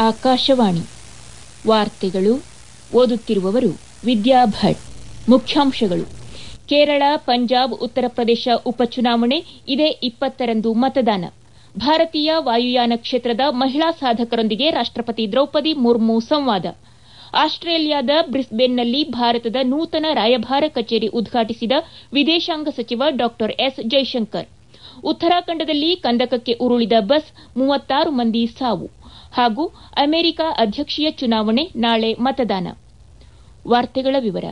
ಆಕಾಶವಾಣಿ ವಾರ್ತೆಗಳು ಓದುತ್ತಿರುವವರು ವಿದ್ಯಾ ಭಟ್ ಮುಖ್ಯಾಂಶಗಳು ಕೇರಳ ಪಂಜಾಬ್ ಉತ್ತರ ಪ್ರದೇಶ ಉಪಚುನಾವಣೆ ಇದೇ ಇಪ್ಪತ್ತರಂದು ಮತದಾನ ಭಾರತೀಯ ವಾಯುಯಾನ ಕ್ಷೇತ್ರದ ಮಹಿಳಾ ಸಾಧಕರೊಂದಿಗೆ ರಾಷ್ಟಪತಿ ದ್ರೌಪದಿ ಮುರ್ಮು ಸಂವಾದ ಆಸ್ಟ್ರೇಲಿಯಾದ ಬ್ರಿಸ್ಬೇನ್ನಲ್ಲಿ ಭಾರತದ ನೂತನ ರಾಯಭಾರ ಕಚೇರಿ ಉದ್ಘಾಟಿಸಿದ ವಿದೇಶಾಂಗ ಸಚಿವ ಡಾ ಎಸ್ ಜೈಶಂಕರ್ ಉತ್ತರಾಖಂಡದಲ್ಲಿ ಕಂದಕಕ್ಕೆ ಉರುಳಿದ ಬಸ್ ಮೂವತ್ತಾರು ಮಂದಿ ಸಾವು ಹಾಗೂ ಅಮೆರಿಕ ಅಧ್ಯಕ್ಷೀಯ ಚುನಾವಣೆ ನಾಳೆ ಮತದಾನ ವಾರ್ತೆಗಳ ವಿವರ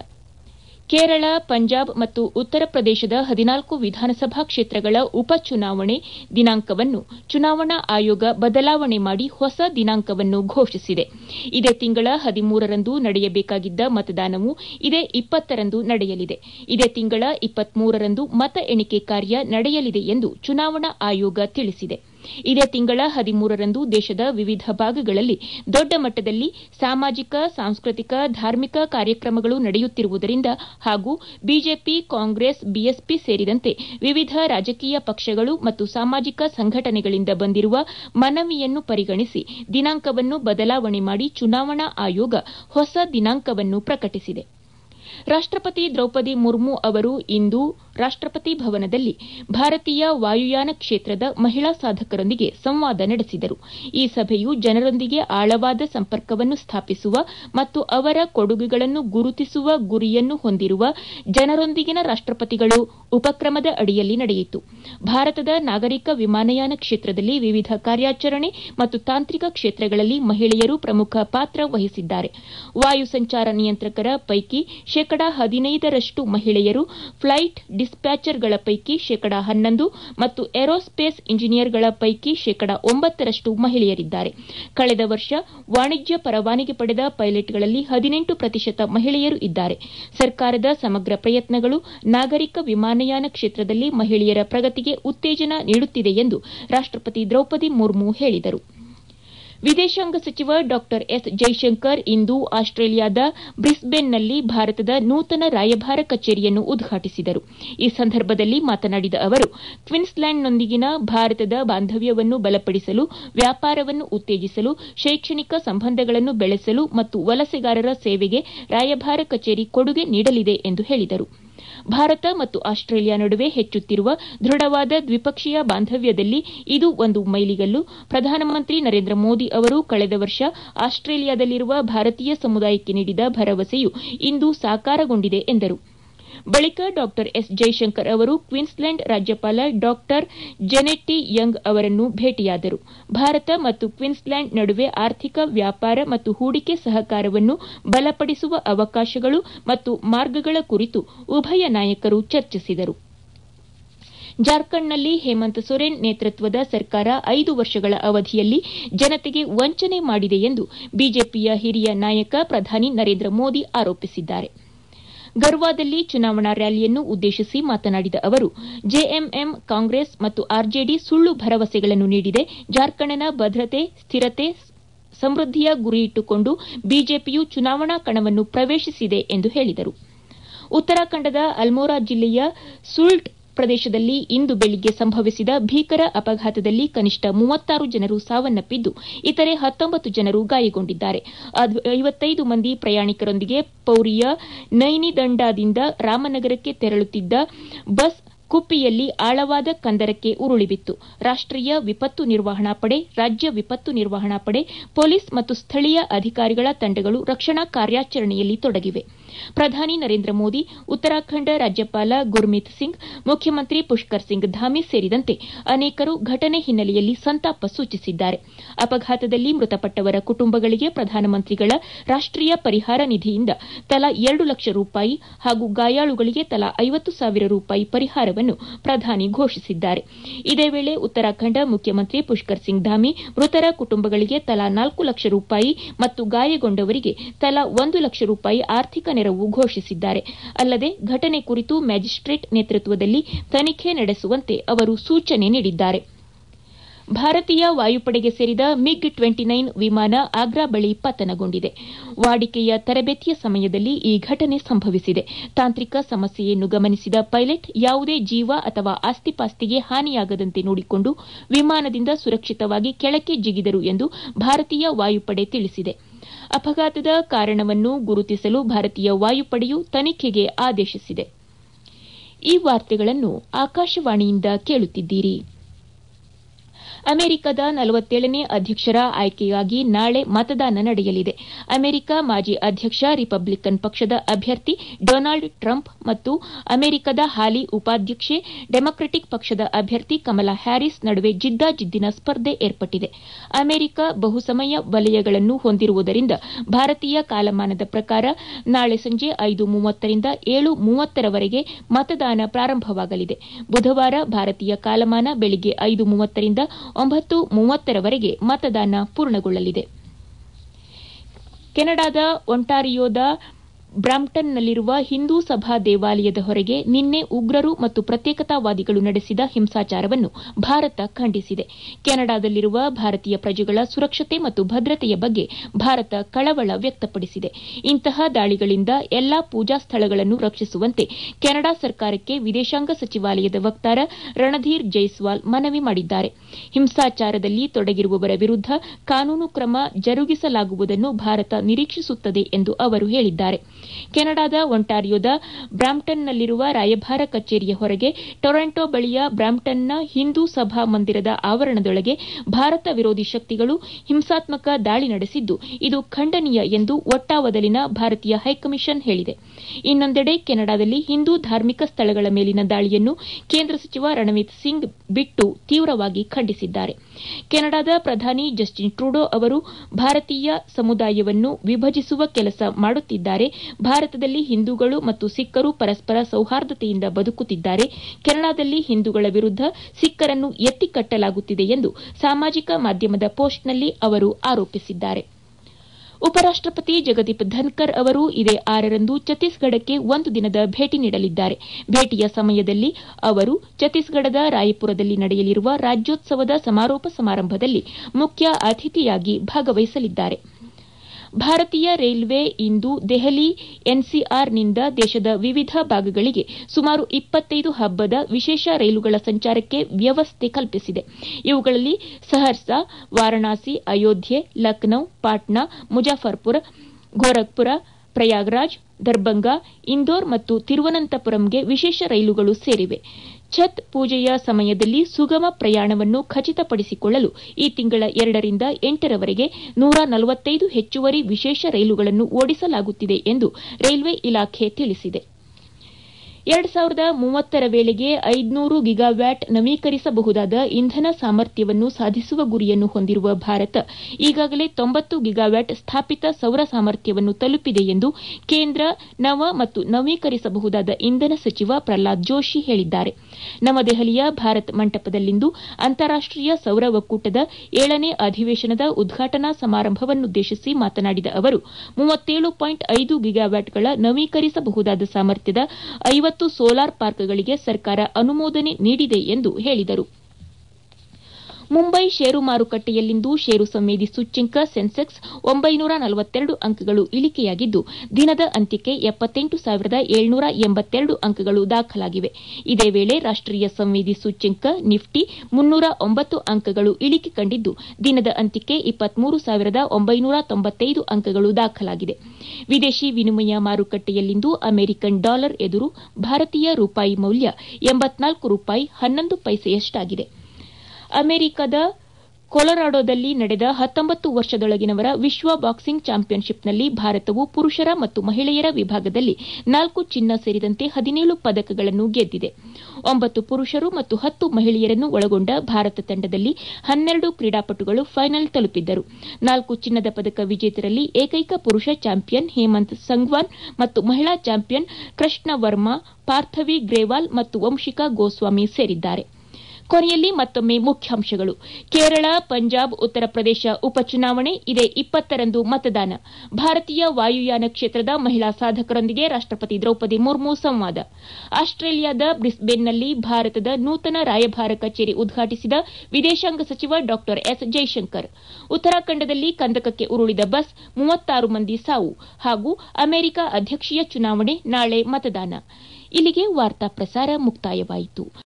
ಕೇರಳ ಪಂಜಾಬ್ ಮತ್ತು ಉತ್ತರ ಪ್ರದೇಶದ ಹದಿನಾಲ್ಕು ವಿಧಾನಸಭಾ ಕ್ಷೇತ್ರಗಳ ಉಪಚುನಾವಣೆ ದಿನಾಂಕವನ್ನು ಚುನಾವಣಾ ಆಯೋಗ ಬದಲಾವಣೆ ಮಾಡಿ ಹೊಸ ದಿನಾಂಕವನ್ನು ಘೋಷಿಸಿದೆ ಇದೇ ತಿಂಗಳ ಹದಿಮೂರರಂದು ನಡೆಯಬೇಕಾಗಿದ್ದ ಮತದಾನವು ಇದೇ ಇಪ್ಪತ್ತರಂದು ನಡೆಯಲಿದೆ ಇದೇ ತಿಂಗಳ ಇಪ್ಪತ್ಮೂರರಂದು ಮತ ಎಣಿಕೆ ಕಾರ್ಯ ನಡೆಯಲಿದೆ ಎಂದು ಚುನಾವಣಾ ಆಯೋಗ ತಿಳಿಸಿದೆ ಇದೇ ತಿಂಗಳ ಹದಿಮೂರರಂದು ದೇಶದ ವಿವಿಧ ಭಾಗಗಳಲ್ಲಿ ದೊಡ್ಡ ಮಟ್ಟದಲ್ಲಿ ಸಾಮಾಜಿಕ ಸಾಂಸ್ಕೃತಿಕ ಧಾರ್ಮಿಕ ಕಾರ್ಯಕ್ರಮಗಳು ನಡೆಯುತ್ತಿರುವುದರಿಂದ ಹಾಗೂ ಬಿಜೆಪಿ ಕಾಂಗ್ರೆಸ್ ಬಿಎಸ್ಪಿ ಸೇರಿದಂತೆ ವಿವಿಧ ರಾಜಕೀಯ ಪಕ್ಷಗಳು ಮತ್ತು ಸಾಮಾಜಿಕ ಸಂಘಟನೆಗಳಿಂದ ಬಂದಿರುವ ಮನವಿಯನ್ನು ಪರಿಗಣಿಸಿ ದಿನಾಂಕವನ್ನು ಬದಲಾವಣೆ ಮಾಡಿ ಚುನಾವಣಾ ಆಯೋಗ ಹೊಸ ದಿನಾಂಕವನ್ನು ಪ್ರಕಟಿಸಿದೆ ರಾಷ್ಟಪತಿ ದ್ರೌಪದಿ ಮುರ್ಮು ಅವರು ಇಂದು ರಾಷ್ಟಪತಿ ಭವನದಲ್ಲಿ ಭಾರತೀಯ ವಾಯುಯಾನ ಕ್ಷೇತ್ರದ ಮಹಿಳಾ ಸಾಧಕರೊಂದಿಗೆ ಸಂವಾದ ನಡೆಸಿದರು ಈ ಸಭೆಯು ಜನರೊಂದಿಗೆ ಆಳವಾದ ಸಂಪರ್ಕವನ್ನು ಸ್ಥಾಪಿಸುವ ಮತ್ತು ಅವರ ಕೊಡುಗೆಗಳನ್ನು ಗುರುತಿಸುವ ಗುರಿಯನ್ನು ಹೊಂದಿರುವ ಜನರೊಂದಿಗಿನ ರಾಷ್ಟಪತಿಗಳು ಉಪಕ್ರಮದ ಅಡಿಯಲ್ಲಿ ನಡೆಯಿತು ಭಾರತದ ನಾಗರಿಕ ವಿಮಾನಯಾನ ಕ್ಷೇತ್ರದಲ್ಲಿ ವಿವಿಧ ಕಾರ್ಯಾಚರಣೆ ಮತ್ತು ತಾಂತ್ರಿಕ ಕ್ಷೇತ್ರಗಳಲ್ಲಿ ಮಹಿಳೆಯರು ಪ್ರಮುಖ ಪಾತ್ರ ವಹಿಸಿದ್ದಾರೆ ವಾಯು ಸಂಚಾರ ನಿಯಂತ್ರಕರ ಪೈಕಿ ಶೇಕಡಾ ಹದಿನೈದರಷ್ಟು ಮಹಿಳೆಯರು ಫ್ಲೈಟ್ ಡಿಸ್ಪ್ಯಾಚರ್ಗಳ ಪೈಕಿ ಶೇಕಡಾ ಹನ್ನೊಂದು ಮತ್ತು ಏರೋಸ್ಪೇಸ್ ಇಂಜಿನಿಯರ್ಗಳ ಪೈಕಿ ಶೇಕಡಾ ಒಂಬತ್ತರಷ್ಟು ಮಹಿಳೆಯರಿದ್ದಾರೆ ಕಳೆದ ವರ್ಷ ವಾಣಿಜ್ಯ ಪರವಾನಗಿ ಪಡೆದ ಪೈಲಟ್ಗಳಲ್ಲಿ ಹದಿನೆಂಟು ಪ್ರತಿಶತ ಮಹಿಳೆಯರು ಇದ್ದಾರೆ ಸರ್ಕಾರದ ಸಮಗ್ರ ಪ್ರಯತ್ನಗಳು ನಾಗರಿಕ ವಿಮಾನಯಾನ ಕ್ಷೇತ್ರದಲ್ಲಿ ಮಹಿಳೆಯರ ಪ್ರಗತಿಗೆ ಉತ್ತೇಜನ ನೀಡುತ್ತಿದೆ ಎಂದು ರಾಷ್ಟಪತಿ ದ್ರೌಪದಿ ಮುರ್ಮು ಹೇಳಿದರು ವಿದೇಶಾಂಗ ಸಚಿವ ಡಾ ಎಸ್ ಜೈಶಂಕರ್ ಇಂದು ಆಸ್ಟ್ರೇಲಿಯಾದ ಬ್ರಿಸ್ಬೇನ್ನಲ್ಲಿ ಭಾರತದ ನೂತನ ರಾಯಭಾರ ಕಚೇರಿಯನ್ನು ಉದ್ಘಾಟಿಸಿದರು ಈ ಸಂದರ್ಭದಲ್ಲಿ ಮಾತನಾಡಿದ ಅವರು ಕ್ವೀನ್ಸ್ಲ್ಯಾಂಡ್ನೊಂದಿಗಿನ ಭಾರತದ ಬಾಂಧವ್ಯವನ್ನು ಬಲಪಡಿಸಲು ವ್ಯಾಪಾರವನ್ನು ಉತ್ತೇಜಿಸಲು ಶೈಕ್ಷಣಿಕ ಸಂಬಂಧಗಳನ್ನು ಬೆಳೆಸಲು ಮತ್ತು ವಲಸೆಗಾರರ ಸೇವೆಗೆ ರಾಯಭಾರ ಕಚೇರಿ ಕೊಡುಗೆ ನೀಡಲಿದೆ ಎಂದು ಹೇಳಿದರು ಭಾರತ ಮತ್ತು ಆಸ್ಟ್ರೇಲಿಯಾ ನಡುವೆ ಹೆಚ್ಚುತ್ತಿರುವ ದೃಢವಾದ ದ್ವಿಪಕ್ಷೀಯ ಬಾಂಧವ್ಯದಲ್ಲಿ ಇದು ಒಂದು ಮೈಲಿಗಲ್ಲು ಪ್ರಧಾನಮಂತ್ರಿ ನರೇಂದ್ರ ಮೋದಿ ಅವರು ಕಳೆದ ವರ್ಷ ಆಸ್ಟ್ರೇಲಿಯಾದಲ್ಲಿರುವ ಭಾರತೀಯ ಸಮುದಾಯಕ್ಕೆ ನೀಡಿದ ಭರವಸೆಯು ಇಂದು ಸಾಕಾರಗೊಂಡಿದೆ ಎಂದರು ಬಳಿಕ ಡಾ ಎಸ್ ಜೈಶಂಕರ್ ಅವರು ಕ್ವೀನ್ಸ್ಲ್ಯಾಂಡ್ ರಾಜ್ಯಪಾಲ ಡಾ ಜೆನೆಟ್ಟಿ ಯಂಗ್ ಅವರನ್ನು ಭೇಟಿಯಾದರು ಭಾರತ ಮತ್ತು ಕ್ವೀನ್ಸ್ಲ್ಯಾಂಡ್ ನಡುವೆ ಆರ್ಥಿಕ ವ್ಯಾಪಾರ ಮತ್ತು ಹೂಡಿಕೆ ಸಹಕಾರವನ್ನು ಬಲಪಡಿಸುವ ಅವಕಾಶಗಳು ಮತ್ತು ಮಾರ್ಗಗಳ ಕುರಿತು ಉಭಯ ನಾಯಕರು ಚರ್ಚಿಸಿದರು ಜಾರ್ಖಂಡ್ನಲ್ಲಿ ಹೇಮಂತ್ ಸೊರೆನ್ ನೇತೃತ್ವದ ಸರ್ಕಾರ ಐದು ವರ್ಷಗಳ ಅವಧಿಯಲ್ಲಿ ಜನತೆಗೆ ವಂಚನೆ ಮಾಡಿದೆ ಎಂದು ಬಿಜೆಪಿಯ ಹಿರಿಯ ನಾಯಕ ಪ್ರಧಾನಿ ನರೇಂದ್ರ ಮೋದಿ ಆರೋಪಿಸಿದ್ದಾರೆ ಗರ್ವಾದಲ್ಲಿ ಚುನಾವಣಾ ರ್ಯಾಲಿಯನ್ನು ಉದ್ದೇಶಿಸಿ ಮಾತನಾಡಿದ ಅವರು ಜೆಎಂಎಂ ಕಾಂಗ್ರೆಸ್ ಮತ್ತು ಆರ್ಜೆಡಿ ಸುಳ್ಳು ಭರವಸೆಗಳನ್ನು ನೀಡಿದೆ ಜಾರ್ಖಂಡ್ನ ಭದ್ರತೆ ಸ್ಥಿರತೆ ಸಮೃದ್ಧಿಯ ಗುರಿಯಿಟ್ಟುಕೊಂಡು ಬಿಜೆಪಿಯು ಚುನಾವಣಾ ಕಣವನ್ನು ಪ್ರವೇಶಿಸಿದೆ ಎಂದು ಹೇಳಿದರು ಉತ್ತರಾಖಂಡದ ಅಲ್ಮೋರಾ ಜಿಲ್ಲೆಯ ಸುಲ್ಟ್ ಪ್ರದೇಶದಲ್ಲಿ ಇಂದು ಬೆಳಿಗ್ಗೆ ಸಂಭವಿಸಿದ ಭೀಕರ ಅಪಘಾತದಲ್ಲಿ ಕನಿಷ್ಠ ಮೂವತ್ತಾರು ಜನರು ಸಾವನ್ನಪ್ಪಿದ್ದು ಇತರೆ ಹತ್ತೊಂಬತ್ತು ಜನರು ಗಾಯಗೊಂಡಿದ್ದಾರೆ ಐವತ್ತೈದು ಮಂದಿ ಪ್ರಯಾಣಿಕರೊಂದಿಗೆ ಪೌರಿಯ ನೈನಿದಂಡಾದಿಂದ ರಾಮನಗರಕ್ಕೆ ತೆರಳುತ್ತಿದ್ದ ಬಸ್ ಕುಪ್ಪಿಯಲ್ಲಿ ಆಳವಾದ ಕಂದರಕ್ಕೆ ಉರುಳಿಬಿತ್ತು ರಾಷ್ಟೀಯ ವಿಪತ್ತು ನಿರ್ವಹಣಾ ಪಡೆ ರಾಜ್ಯ ವಿಪತ್ತು ನಿರ್ವಹಣಾ ಪಡೆ ಪೊಲೀಸ್ ಮತ್ತು ಸ್ಥಳೀಯ ಅಧಿಕಾರಿಗಳ ತಂಡಗಳು ರಕ್ಷಣಾ ಕಾರ್ಯಾಚರಣೆಯಲ್ಲಿ ತೊಡಗಿವೆ ಪ್ರಧಾನಿ ನರೇಂದ್ರ ಮೋದಿ ಉತ್ತರಾಖಂಡ ರಾಜ್ಯಪಾಲ ಗುರ್ಮೀತ್ ಸಿಂಗ್ ಮುಖ್ಯಮಂತ್ರಿ ಪುಷ್ಕರ್ ಸಿಂಗ್ ಧಾಮಿ ಸೇರಿದಂತೆ ಅನೇಕರು ಘಟನೆ ಹಿನ್ನೆಲೆಯಲ್ಲಿ ಸಂತಾಪ ಸೂಚಿಸಿದ್ದಾರೆ ಅಪಘಾತದಲ್ಲಿ ಮೃತಪಟ್ಟವರ ಕುಟುಂಬಗಳಿಗೆ ಪ್ರಧಾನಮಂತ್ರಿಗಳ ರಾಷ್ಟೀಯ ಪರಿಹಾರ ನಿಧಿಯಿಂದ ತಲಾ ಎರಡು ಲಕ್ಷ ರೂಪಾಯಿ ಹಾಗೂ ಗಾಯಾಳುಗಳಿಗೆ ತಲಾ ಐವತ್ತು ಸಾವಿರ ರೂಪಾಯಿ ಪರಿಹಾರವನ್ನು ಪ್ರಧಾನಿ ಘೋಷಿಸಿದ್ದಾರೆ ಇದೇ ವೇಳೆ ಉತ್ತರಾಖಂಡ ಮುಖ್ಯಮಂತ್ರಿ ಪುಷ್ಕರ್ ಸಿಂಗ್ ಧಾಮಿ ಮೃತರ ಕುಟುಂಬಗಳಿಗೆ ತಲಾ ನಾಲ್ಕು ಲಕ್ಷ ರೂಪಾಯಿ ಮತ್ತು ಗಾಯಗೊಂಡವರಿಗೆ ತಲಾ ಒಂದು ಲಕ್ಷ ರೂಪಾಯಿ ಆರ್ಥಿಕ ನೆರವು ಘೋಷಿಸಿದ್ದಾರೆ ಅಲ್ಲದೆ ಘಟನೆ ಕುರಿತು ಮ್ಯಾಜಿಸ್ಟ್ರೇಟ್ ನೇತೃತ್ವದಲ್ಲಿ ತನಿಖೆ ನಡೆಸುವಂತೆ ಅವರು ಸೂಚನೆ ನೀಡಿದ್ದಾರೆ ಭಾರತೀಯ ವಾಯುಪಡೆಗೆ ಸೇರಿದ ಮಿಗ್ ಟ್ವೆಂಟಿ ನೈನ್ ವಿಮಾನ ಆಗ್ರಾ ಬಳಿ ಪತನಗೊಂಡಿದೆ ವಾಡಿಕೆಯ ತರಬೇತಿಯ ಸಮಯದಲ್ಲಿ ಈ ಘಟನೆ ಸಂಭವಿಸಿದೆ ತಾಂತ್ರಿಕ ಸಮಸ್ಯೆಯನ್ನು ಗಮನಿಸಿದ ಪೈಲಟ್ ಯಾವುದೇ ಜೀವ ಅಥವಾ ಆಸ್ತಿಪಾಸ್ತಿಗೆ ಹಾನಿಯಾಗದಂತೆ ನೋಡಿಕೊಂಡು ವಿಮಾನದಿಂದ ಸುರಕ್ಷಿತವಾಗಿ ಕೆಳಕ್ಕೆ ಜಿಗಿದರು ಎಂದು ಭಾರತೀಯ ವಾಯುಪಡೆ ತಿಳಿಸಿದೆ ಅಪಘಾತದ ಕಾರಣವನ್ನು ಗುರುತಿಸಲು ಭಾರತೀಯ ವಾಯುಪಡೆಯು ತನಿಖೆಗೆ ಆದೇಶಿಸಿದೆ ಈ ವಾರ್ತೆಗಳನ್ನು ಆಕಾಶವಾಣಿಯಿಂದ ಕೇಳುತ್ತಿದ್ದೀರಿ ಅಮೆರಿಕದ ನಲವತ್ತೇಳನೇ ಅಧ್ಯಕ್ಷರ ಆಯ್ಕೆಗಾಗಿ ನಾಳೆ ಮತದಾನ ನಡೆಯಲಿದೆ ಅಮೆರಿಕ ಮಾಜಿ ಅಧ್ಯಕ್ಷ ರಿಪಬ್ಲಿಕನ್ ಪಕ್ಷದ ಅಭ್ಯರ್ಥಿ ಡೊನಾಲ್ಡ್ ಟ್ರಂಪ್ ಮತ್ತು ಅಮೆರಿಕದ ಹಾಲಿ ಉಪಾಧ್ಯಕ್ಷೆ ಡೆಮೊಕ್ರೆಟಿಕ್ ಪಕ್ಷದ ಅಭ್ಯರ್ಥಿ ಕಮಲಾ ಹ್ಯಾರಿಸ್ ನಡುವೆ ಜಿದ್ದಾಜಿದ್ದಿನ ಸ್ಪರ್ಧೆ ಏರ್ಪಟ್ಟಿದೆ ಅಮೆರಿಕ ಬಹುಸಮಯ ವಲಯಗಳನ್ನು ಹೊಂದಿರುವುದರಿಂದ ಭಾರತೀಯ ಕಾಲಮಾನದ ಪ್ರಕಾರ ನಾಳೆ ಸಂಜೆ ಐದು ಮೂವತ್ತರಿಂದ ಏಳು ಮೂವತ್ತರವರೆಗೆ ಮತದಾನ ಪ್ರಾರಂಭವಾಗಲಿದೆ ಬುಧವಾರ ಭಾರತೀಯ ಕಾಲಮಾನ ಬೆಳಿಗ್ಗೆ ಐದು ಮೂವತ್ತರಿಂದ ಒಂಬತ್ತು ಮೂವತ್ತರವರೆಗೆ ಮತದಾನ ಪೂರ್ಣಗೊಳ್ಳಲಿದೆ ಕೆನಡಾದ ಒಂಟಾರಿಯೋದ ಬ್ರಾಂಪ್ಟನ್ನಲ್ಲಿರುವ ಹಿಂದೂ ಸಭಾ ದೇವಾಲಯದ ಹೊರಗೆ ನಿನ್ನೆ ಉಗ್ರರು ಮತ್ತು ಪ್ರತ್ಯೇಕತಾವಾದಿಗಳು ನಡೆಸಿದ ಹಿಂಸಾಚಾರವನ್ನು ಭಾರತ ಖಂಡಿಸಿದೆ ಕೆನಡಾದಲ್ಲಿರುವ ಭಾರತೀಯ ಪ್ರಜೆಗಳ ಸುರಕ್ಷತೆ ಮತ್ತು ಭದ್ರತೆಯ ಬಗ್ಗೆ ಭಾರತ ಕಳವಳ ವ್ಯಕ್ತಪಡಿಸಿದೆ ಇಂತಹ ದಾಳಿಗಳಿಂದ ಎಲ್ಲಾ ಪೂಜಾ ಸ್ಥಳಗಳನ್ನು ರಕ್ಷಿಸುವಂತೆ ಕೆನಡಾ ಸರ್ಕಾರಕ್ಕೆ ವಿದೇಶಾಂಗ ಸಚಿವಾಲಯದ ವಕ್ತಾರ ರಣಧೀರ್ ಜೈಸ್ವಾಲ್ ಮನವಿ ಮಾಡಿದ್ದಾರೆ ಹಿಂಸಾಚಾರದಲ್ಲಿ ತೊಡಗಿರುವವರ ವಿರುದ್ದ ಕಾನೂನು ಕ್ರಮ ಜರುಗಿಸಲಾಗುವುದನ್ನು ಭಾರತ ನಿರೀಕ್ಷಿಸುತ್ತದೆ ಎಂದು ಅವರು ಹೇಳಿದ್ದಾರೆ ಕೆನಡಾದ ಒಂಟಾರಿಯೋದ ಬ್ರಾಂಪ್ಟನ್ನಲ್ಲಿರುವ ರಾಯಭಾರ ಕಚೇರಿಯ ಹೊರಗೆ ಟೊರೆಂಟೊ ಬಳಿಯ ಬ್ರಾಂಪ್ಟನ್ನ ಹಿಂದೂ ಸಭಾ ಮಂದಿರದ ಆವರಣದೊಳಗೆ ಭಾರತ ವಿರೋಧಿ ಶಕ್ತಿಗಳು ಹಿಂಸಾತ್ಮಕ ದಾಳಿ ನಡೆಸಿದ್ದು ಇದು ಖಂಡನೀಯ ಎಂದು ಒಟ್ಟಾವದಲ್ಲಿನ ಭಾರತೀಯ ಹೈಕಮಿಷನ್ ಹೇಳಿದೆ ಇನ್ನೊಂದೆಡೆ ಕೆನಡಾದಲ್ಲಿ ಹಿಂದೂ ಧಾರ್ಮಿಕ ಸ್ಥಳಗಳ ಮೇಲಿನ ದಾಳಿಯನ್ನು ಕೇಂದ್ರ ಸಚಿವ ರಣವೀತ್ ಸಿಂಗ್ ಬಿಟ್ಟು ತೀವ್ರವಾಗಿ ಖಂಡಿಸಿದ್ದಾರೆ ಕೆನಡಾದ ಪ್ರಧಾನಿ ಜಸ್ಟಿನ್ ಟ್ರೂಡೋ ಅವರು ಭಾರತೀಯ ಸಮುದಾಯವನ್ನು ವಿಭಜಿಸುವ ಕೆಲಸ ಮಾಡುತ್ತಿದ್ದಾರೆ ಭಾರತದಲ್ಲಿ ಹಿಂದೂಗಳು ಮತ್ತು ಸಿಖ್ಖರು ಪರಸ್ಪರ ಸೌಹಾರ್ದತೆಯಿಂದ ಬದುಕುತ್ತಿದ್ದಾರೆ ಕೆನಡಾದಲ್ಲಿ ಹಿಂದೂಗಳ ವಿರುದ್ದ ಸಿಖ್ಖರನ್ನು ಎತ್ತಿಕಟ್ಟಲಾಗುತ್ತಿದೆ ಎಂದು ಸಾಮಾಜಿಕ ಮಾಧ್ಯಮದ ಪೋಸ್ಟ್ನಲ್ಲಿ ಅವರು ಆರೋಪಿಸಿದ್ದಾರೆ ಉಪರಾಷ್ಟಪತಿ ಜಗದೀಪ್ ಧನ್ಕರ್ ಅವರು ಇದೇ ಆರರಂದು ಛತ್ತೀಸ್ಗಢಕ್ಕೆ ಒಂದು ದಿನದ ಭೇಟಿ ನೀಡಲಿದ್ದಾರೆ ಭೇಟಿಯ ಸಮಯದಲ್ಲಿ ಅವರು ಛತ್ತೀಸ್ಗಢದ ರಾಯಪುರದಲ್ಲಿ ನಡೆಯಲಿರುವ ರಾಜ್ಯೋತ್ಸವದ ಸಮಾರೋಪ ಸಮಾರಂಭದಲ್ಲಿ ಮುಖ್ಯ ಅತಿಥಿಯಾಗಿ ಭಾಗವಹಿಸಲಿದ್ದಾರೆ ಭಾರತೀಯ ರೈಲ್ವೆ ಇಂದು ದೆಹಲಿ ಎನ್ಸಿಆರ್ನಿಂದ ದೇಶದ ವಿವಿಧ ಭಾಗಗಳಿಗೆ ಸುಮಾರು ಇಪ್ಪತ್ತೈದು ಹಬ್ಬದ ವಿಶೇಷ ರೈಲುಗಳ ಸಂಚಾರಕ್ಕೆ ವ್ಯವಸ್ಥೆ ಕಲ್ಪಿಸಿದೆ ಇವುಗಳಲ್ಲಿ ಸಹರ್ಸಾ ವಾರಣಾಸಿ ಅಯೋಧ್ಯೆ ಲಖನೌ ಪಾಟ್ನಾ ಮುಜಾಫರ್ಪುರ ಗೋರಖ್ಪುರ ಪ್ರಯಾಗ್ರಾಜ್ ದರ್ಭಂಗಾ ಇಂದೋರ್ ಮತ್ತು ತಿರುವನಂತಪುರಂಗೆ ವಿಶೇಷ ರೈಲುಗಳು ಸೇರಿವೆ ಛತ್ ಪೂಜೆಯ ಸಮಯದಲ್ಲಿ ಸುಗಮ ಪ್ರಯಾಣವನ್ನು ಖಚಿತಪಡಿಸಿಕೊಳ್ಳಲು ಈ ತಿಂಗಳ ಎರಡರಿಂದ ಎಂಟರವರೆಗೆ ನೂರ ನಲವತ್ತೈದು ಹೆಚ್ಚುವರಿ ವಿಶೇಷ ರೈಲುಗಳನ್ನು ಓಡಿಸಲಾಗುತ್ತಿದೆ ಎಂದು ರೈಲ್ವೆ ಇಲಾಖೆ ತಿಳಿಸಿದೆ ಎರಡು ಸಾವಿರದ ಮೂವತ್ತರ ವೇಳೆಗೆ ಐದುನೂರು ಗಿಗಾವ್ಯಾಟ್ ನವೀಕರಿಸಬಹುದಾದ ಇಂಧನ ಸಾಮರ್ಥ್ಯವನ್ನು ಸಾಧಿಸುವ ಗುರಿಯನ್ನು ಹೊಂದಿರುವ ಭಾರತ ಈಗಾಗಲೇ ತೊಂಬತ್ತು ಗಿಗಾವ್ಯಾಟ್ ಸ್ಥಾಪಿತ ಸೌರ ಸಾಮರ್ಥ್ಯವನ್ನು ತಲುಪಿದೆ ಎಂದು ಕೇಂದ್ರ ನವ ಮತ್ತು ನವೀಕರಿಸಬಹುದಾದ ಇಂಧನ ಸಚಿವ ಪ್ರಹ್ಲಾದ್ ಜೋಶಿ ಹೇಳಿದ್ದಾರೆ ನವದೆಹಲಿಯ ಭಾರತ್ ಮಂಟಪದಲ್ಲಿಂದು ಅಂತಾರಾಷ್ಟೀಯ ಸೌರ ಒಕ್ಕೂಟದ ಏಳನೇ ಅಧಿವೇಶನದ ಉದ್ಘಾಟನಾ ಸಮಾರಂಭವನ್ನುದ್ದೇಶಿಸಿ ಮಾತನಾಡಿದ ಅವರು ಮೂವತ್ತೇಳು ಪಾಯಿಂಟ್ ಐದು ಗಿಗಾವ್ಯಾಟ್ಗಳ ನವೀಕರಿಸಬಹುದಾದ ಸಾಮರ್ಥ್ಯದ ಐವತ್ತು ಸೋಲಾರ್ ಪಾರ್ಕ್ಗಳಿಗೆ ಸರ್ಕಾರ ಅನುಮೋದನೆ ನೀಡಿದೆ ಎಂದು ಹೇಳಿದರು ಮುಂಬೈ ಷೇರು ಮಾರುಕಟ್ಟೆಯಲ್ಲಿಂದು ಷೇರು ಸಂವೇದಿ ಸೂಚ್ಯಂಕ ಸೆನ್ಸೆಕ್ಸ್ ಒಂಬೈನೂರ ನಲವತ್ತೆರಡು ಅಂಕಗಳು ಇಳಿಕೆಯಾಗಿದ್ದು ದಿನದ ಅಂತ್ಯಕ್ಕೆ ಎಪ್ಪತ್ತೆಂಟು ಸಾವಿರದ ಏಳ್ನೂರ ಎಂಬತ್ತೆರಡು ಅಂಕಗಳು ದಾಖಲಾಗಿವೆ ಇದೇ ವೇಳೆ ರಾಷ್ಟೀಯ ಸಂವೇದಿ ಸೂಚ್ಯಂಕ ನಿಫ್ಟಿ ಮುನ್ನೂರ ಒಂಬತ್ತು ಅಂಕಗಳು ಇಳಿಕೆ ಕಂಡಿದ್ದು ದಿನದ ಅಂತ್ಯಕ್ಕೆ ಇಪ್ಪತ್ಮೂರು ಸಾವಿರದ ಒಂಬೈನೂರ ತೊಂಬತ್ತೈದು ಅಂಕಗಳು ದಾಖಲಾಗಿದೆ ವಿದೇಶಿ ವಿನಿಮಯ ಮಾರುಕಟ್ಟೆಯಲ್ಲಿಂದು ಅಮೆರಿಕನ್ ಡಾಲರ್ ಎದುರು ಭಾರತೀಯ ರೂಪಾಯಿ ಮೌಲ್ಯ ಎಂಬತ್ನಾಲ್ಕು ರೂಪಾಯಿ ಹನ್ನೊಂದು ಪೈಸೆಯಷ್ಟಾಗಿದೆ ಅಮೆರಿಕದ ಕೊಲೊರಾಡೋದಲ್ಲಿ ನಡೆದ ಹತ್ತೊಂಬತ್ತು ವರ್ಷದೊಳಗಿನವರ ವಿಶ್ವ ಬಾಕ್ಸಿಂಗ್ ಚಾಂಪಿಯನ್ಶಿಪ್ನಲ್ಲಿ ಭಾರತವು ಪುರುಷರ ಮತ್ತು ಮಹಿಳೆಯರ ವಿಭಾಗದಲ್ಲಿ ನಾಲ್ಕು ಚಿನ್ನ ಸೇರಿದಂತೆ ಹದಿನೇಳು ಪದಕಗಳನ್ನು ಗೆದ್ದಿದೆ ಒಂಬತ್ತು ಪುರುಷರು ಮತ್ತು ಹತ್ತು ಮಹಿಳೆಯರನ್ನು ಒಳಗೊಂಡ ಭಾರತ ತಂಡದಲ್ಲಿ ಹನ್ನೆರಡು ಕ್ರೀಡಾಪಟುಗಳು ಫೈನಲ್ ತಲುಪಿದ್ದರು ನಾಲ್ಕು ಚಿನ್ನದ ಪದಕ ವಿಜೇತರಲ್ಲಿ ಏಕೈಕ ಪುರುಷ ಚಾಂಪಿಯನ್ ಹೇಮಂತ್ ಸಂಗ್ವಾನ್ ಮತ್ತು ಮಹಿಳಾ ಚಾಂಪಿಯನ್ ಕೃಷ್ಣ ವರ್ಮಾ ಪಾರ್ಥವಿ ಗ್ರೇವಾಲ್ ಮತ್ತು ವಂಶಿಕಾ ಗೋಸ್ವಾಮಿ ಸೇರಿದ್ದಾರೆ ಕೊನೆಯಲ್ಲಿ ಮತ್ತೊಮ್ಮೆ ಮುಖ್ಯಾಂಶಗಳು ಕೇರಳ ಪಂಜಾಬ್ ಉತ್ತರ ಪ್ರದೇಶ ಉಪಚುನಾವಣೆ ಇದೇ ಇಪ್ಪತ್ತರಂದು ಮತದಾನ ಭಾರತೀಯ ವಾಯುಯಾನ ಕ್ಷೇತ್ರದ ಮಹಿಳಾ ಸಾಧಕರೊಂದಿಗೆ ರಾಷ್ಟಪತಿ ದ್ರೌಪದಿ ಮುರ್ಮು ಸಂವಾದ ಆಸ್ಟ್ರೇಲಿಯಾದ ಬ್ರಿಸ್ಬೇನ್ನಲ್ಲಿ ಭಾರತದ ನೂತನ ರಾಯಭಾರ ಕಚೇರಿ ಉದ್ಘಾಟಿಸಿದ ವಿದೇಶಾಂಗ ಸಚಿವ ಡಾ ಎಸ್ ಜೈಶಂಕರ್ ಉತ್ತರಾಖಂಡದಲ್ಲಿ ಕಂದಕಕ್ಕೆ ಉರುಳಿದ ಬಸ್ ಮೂವತ್ತಾರು ಮಂದಿ ಸಾವು ಹಾಗೂ ಅಮೆರಿಕ ಅಧ್ಯಕ್ಷೀಯ ಚುನಾವಣೆ ನಾಳೆ ಮತದಾನ ಇಲ್ಲಿಗೆ ವಾರ್ತಾ ಪ್ರಸಾರ ಮುಕ್ತಾಯವಾಯಿತು